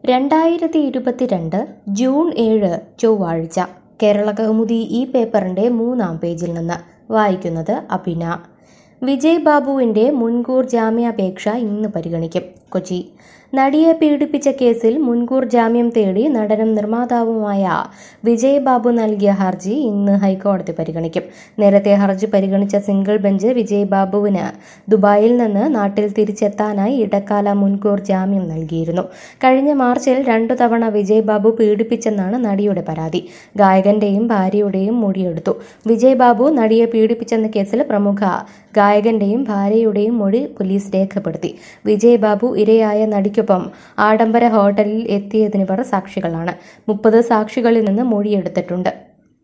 രണ്ടായിരത്തി ഇരുപത്തിരണ്ട് ജൂൺ ഏഴ് ചൊവ്വാഴ്ച കേരള കൗമുദി ഈ പേപ്പറിന്റെ മൂന്നാം പേജിൽ നിന്ന് വായിക്കുന്നത് അഭിന വിജയ് ബാബുവിന്റെ മുൻകൂർ ജാമ്യാപേക്ഷ ഇന്ന് പരിഗണിക്കും കൊച്ചി നടിയെ പീഡിപ്പിച്ച കേസിൽ മുൻകൂർ ജാമ്യം തേടി നടനും നിർമ്മാതാവുമായ വിജയ് ബാബു നൽകിയ ഹർജി ഇന്ന് ഹൈക്കോടതി പരിഗണിക്കും നേരത്തെ ഹർജി പരിഗണിച്ച സിംഗിൾ ബെഞ്ച് വിജയ് ബാബുവിന് ദുബായിൽ നിന്ന് നാട്ടിൽ തിരിച്ചെത്താനായി ഇടക്കാല മുൻകൂർ ജാമ്യം നൽകിയിരുന്നു കഴിഞ്ഞ മാർച്ചിൽ രണ്ടു തവണ വിജയ് ബാബു പീഡിപ്പിച്ചെന്നാണ് നടിയുടെ പരാതി ഗായകന്റെയും ഭാര്യയുടെയും മൊഴിയെടുത്തു വിജയ് ബാബു നടിയെ പീഡിപ്പിച്ചെന്ന കേസിൽ പ്രമുഖ ഗായകന്റെയും ഭാര്യയുടെയും മൊഴി പോലീസ് രേഖപ്പെടുത്തി വിജയ് ബാബു ഇരയായ നടിക്കൊപ്പം ആഡംബര ഹോട്ടലിൽ എത്തിയതിനിവർ സാക്ഷികളാണ് മുപ്പത് സാക്ഷികളിൽ നിന്ന് മൊഴിയെടുത്തിട്ടുണ്ട്